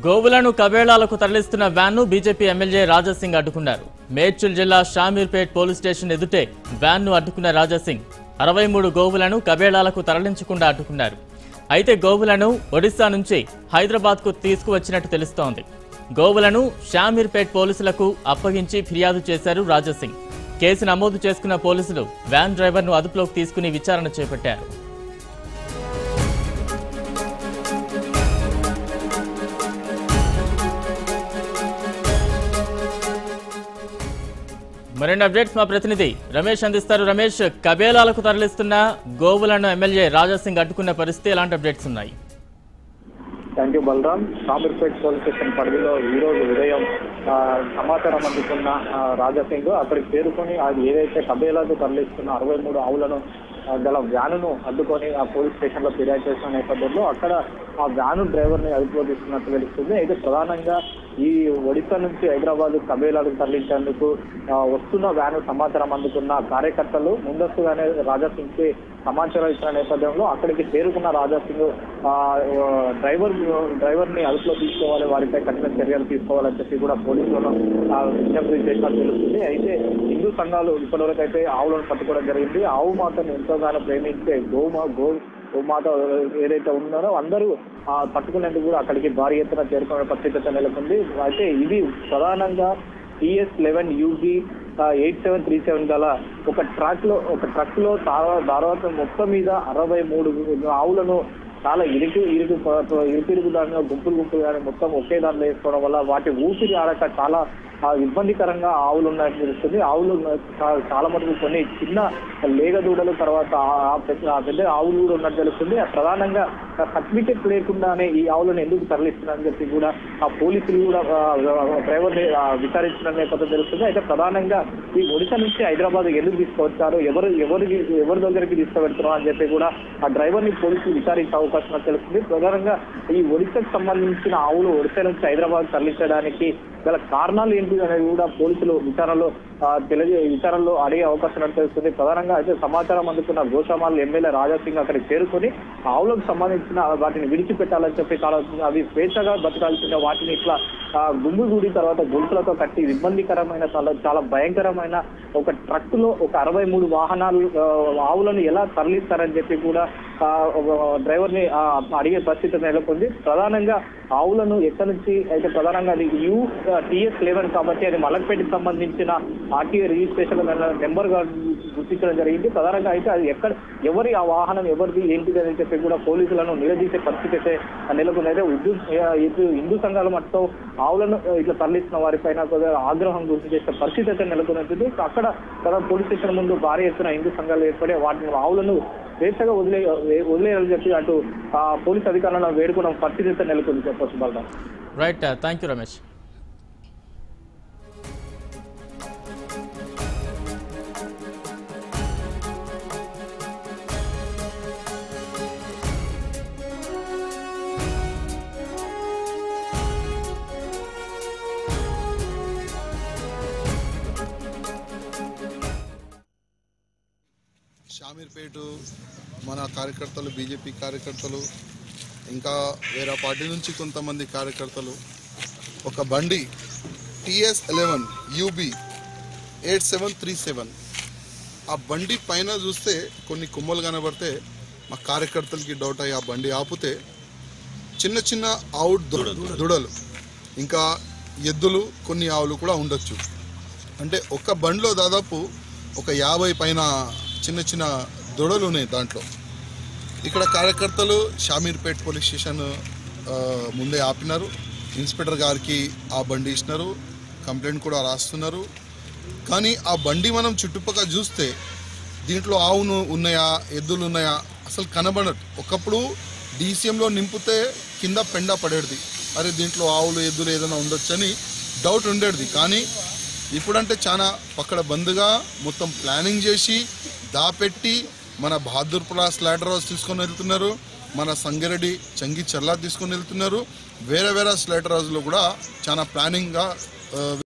గోవులను కబేళాలకు తరలిస్తున్న వ్యాన్ను BJP MLA Raja Singh అడ్డుకున్నారు మేడ్చల్ జిల్లా షామీర్పేట్ పోలీస్ స్టేషన్ ఎదుటే వ్యాన్ను అడ్డుకున్న రాజాసింగ్ అరవై మూడు గోవులను కబేళాలకు తరలించకుండా అడ్డుకున్నారు అయితే గోవులను ఒడిశా నుంచి హైదరాబాద్కు తీసుకువచ్చినట్టు తెలుస్తోంది గోవులను షామీర్పేట్ పోలీసులకు అప్పగించి ఫిర్యాదు చేశారు రాజాసింగ్ కేసు నమోదు చేసుకున్న పోలీసులు వ్యాన్ డ్రైవర్ను అదుపులోకి తీసుకుని విచారణ చేపట్టారు మరిన్ని అప్డేట్స్ మా ప్రతినిధి రమేష్ అందిస్తారు రమేష్ కబేలాలకు తరలిస్తున్న గోవులను ఎమ్మెల్యే రాజాసింగ్ అడ్డుకున్న పరిస్థితి ఎలాంటి అప్డేట్స్ ఉన్నాయి thank you Balaram Shamirpet police station పరిధిలో ఈ రోజు ఉదయం ఆ, సమాచారం అందుకున్న ఆ, రాజాసింగ్ అక్కడికి చేరుకొని అది ఏదైతే కబేలాకు తరలిస్తున్న అరవై మూడు ఆవులను ఆ, గల వ్యానును అడ్డుకొని ఆ పోలీస్ స్టేషన్ లో ఫిర్యాదు చేసిన నేపథ్యంలో అక్కడ ఆ వ్యాను డ్రైవర్ ని అదుపులో తీసుకున్నట్టు తెలుస్తుంది అయితే ప్రధానంగా ఈ ఒడిశా నుంచి హైదరాబాద్ కబేలాకు తరలించేందుకు ఆ, వస్తున్న వ్యాను సమాచారం అందుకున్న కార్యకర్తలు ముందస్తుగానే రాజాసింగ్ కి సమాచారం ఇచ్చిన నేపథ్యంలో అక్కడికి చేరుకున్న రాజాసింగ్ ఆ, డ్రైవర్ డ్రైవర్ ని అదుపులో తీసుకోవాలి వారిపై కఠిన చర్యలు తీసుకోవాలని చెప్పి కూడా పోలీసులను ఆ, విజ్ఞప్తి చేసినట్టు తెలుస్తుంది అయితే హిందూ సంఘాలు ఇప్పటివరకు అయితే ఆవులను పట్టుకోవడం జరిగింది ఆవు మాతను ఎంతోగానో ప్రేమించే గోమా గో గోమాత ఏదైతే ఉన్నారో అందరూ ఆ పట్టుకునేందుకు కూడా అక్కడికి భారీ ఎత్తున చేరుకునే పరిస్థితి నెలకొంది అయితే ఇది ప్రధానంగా TS eleven UG eight seven three seven గల ఒక ట్రాక్ లో ఒక ట్రక్ లో తర్వాత మొత్తం మీద అరవై మూడు ఆవులను చాలా ఇరుకు ఇరుకు ప- ప- ఇరుకు ఇరుకు దానిలో గుంపులు గుంపులు కానీ మొత్తం ఒకే దాంట్లో వేసుకోవడం వల్ల వాటి ఊపిరి ఆడక చాలా ఆ, ఇబ్బందికరంగా ఆవులు ఉన్నట్టు తెలుస్తుంది ఆవులు చా- చాలా మటుకు కొన్ని చిన్న లేగ దూడలు తర్వాత ఆ- ఆ పెద్ద ఆ పెద్ద ఆవులు కూడా ఉన్నట్టు తెలుస్తుంది ఆ ప్రధానంగా సర్టిఫికెట్ లేకుండానే ఈ ఆవులను ఎందుకు తరలిస్తున్నారని చెప్పి కూడా ఆ పోలీసులు కూడా డ్రైవర్ ని ఆ, విచారించిన నేపథ్యం తెలుస్తుంది అయితే ప్రధానంగా ఈ ఒడిశా నుంచి హైదరాబాద్ ఎందుకు తీసుకొచ్చారు ఎవరు ఎవరికి ఎవరి దగ్గరికి తీసుకువెళ్తున్నారు అని చెప్పి కూడా ఆ డ్రైవర్ ని పోలీసులు విచారించే అవకాశం ఉన్నట్టు తెలుస్తుంది ప్రధానంగా ఈ ఒడిశాకు సంబంధించిన ఆవులు ఒడిశా నుంచి హైదరాబాద్ తరలించడానికి గల కారణాలు ఏంటి అనేది కూడా పోలీసులు విచారణలో ఆ, తెలియ విచారణలో అడిగే అవకాశం ఉన్నట్టు తెలుస్తుంది ప్రధానంగా అయితే సమాచారం అందుకున్న గోషామాల్ ఎమ్మెల్యే రాజాసింగ్ అక్కడికి చేరుకొని ఆవులకు సంబంధించిన వాటిని విడిచిపెట్టాలని చెప్పి చాలా అవి స్వేచ్ఛగా బతకాల్సిన వాటిని ఇట్లా ఆ, గుమ్ము గూడి తర్వాత గొలుసులతో కట్టి ఇబ్బందికరమైన చాలా చాలా భయంకరమైన ఒక ట్రక్ లో ఒక అరవై మూడు వాహనాలు ఆ, ఆవులను ఎలా తరలిస్తారని చెప్పి కూడా ఆ, ఒక డ్రైవర్ ని ఆ, అడిగే పరిస్థితి నెలకొంది ప్రధానంగా ఆవులను ఎక్కడి నుంచి అయితే ప్రధానంగా అది యూ టిఎస్ లెవెన్ కాబట్టి అది మలక్పేటకి సంబంధించిన ఆర్టీఏ రిజిస్ట్రేషన్ నెంబర్ గా గుర్తించడం జరిగింది ప్రధానంగా అయితే అది ఎక్కడ ఎవరి ఆ వాహనం ఎవరిది ఏంటిది అని చెప్పి కూడా పోలీసులను నిలదీసే పరిస్థితి అయితే నెలకొంది అయితే ఉర్దూ ఇటు హిందూ సంఘాల మట్టుతో ఆవులను ఇట్లా తరలిస్తున్న వారిపైన కొద్దిగా ఆగ్రహం గుర్తు చేసే పరిస్థితి అయితే నెలకొంది అక్కడ ప్రధాన పోలీస్ స్టేషన్ ముందు భారీ ఎత్తున హిందూ సంఘాలు ఏర్పడి వాటిని ఆవులను స్వేచ్ఛగా వదిలే వదిలేయాలని చెప్పి అటు ఆ పోలీస్ అధికారులను వేడుకున్న పరిస్థితి అయితే నెలకొంది చెప్పొచ్చు Balaram right thank you Ramesh Shamirpet మన కార్యకర్తలు బీజేపీ కార్యకర్తలు ఇంకా వేరే పార్టీ నుంచి కొంతమంది కార్యకర్తలు ఒక బండి TS eleven UB eight seven three seven ఆ బండి పైన చూస్తే కొన్ని కొమ్మలు కనబడితే మా కార్యకర్తలకి డౌట్ అయ్యి ఆ బండి ఆపితే చిన్న చిన్న ఆవు దు- దుడలు ఇంకా ఎద్దులు కొన్ని ఆవులు కూడా ఉండొచ్చు అంటే ఒక బండిలో దాదాపు ఒక యాభై పైన చిన్న చిన్న దొడలు ఉన్నాయి దాంట్లో ఇక్కడ కార్యకర్తలు షామీర్పేట్ పోలీస్ స్టేషన్ ఆ, ముందే ఆపినారు ఇన్స్పెక్టర్ గారికి ఆ బండి ఇచ్చినారు కంప్లైంట్ కూడా రాస్తున్నారు కానీ ఆ బండి మనం చుట్టుపక్కల చూస్తే దీంట్లో ఆవును ఉన్నాయా ఎద్దులు ఉన్నాయా అసలు కనబడదు ఒకప్పుడు డీసీఎంలో నింపితే కింద పెండ పడేది అరే దీంట్లో ఆవులు ఎద్దులు ఏదైనా ఉండొచ్చని డౌట్ ఉండేది కానీ ఇప్పుడంటే చాలా పక్కడ బంద్గా మొత్తం ప్లానింగ్ చేసి దాపెట్టి మన బహాదూర్పుర స్లాటర్ హౌస్ తీసుకొని వెళ్తున్నారు మన సంగారెడ్డి చంగి చర్లా తీసుకొని వెళ్తున్నారు వేరే వేరే స్లాటర్ హౌస్లో కూడా చాలా ప్లానింగ్గా ఆ,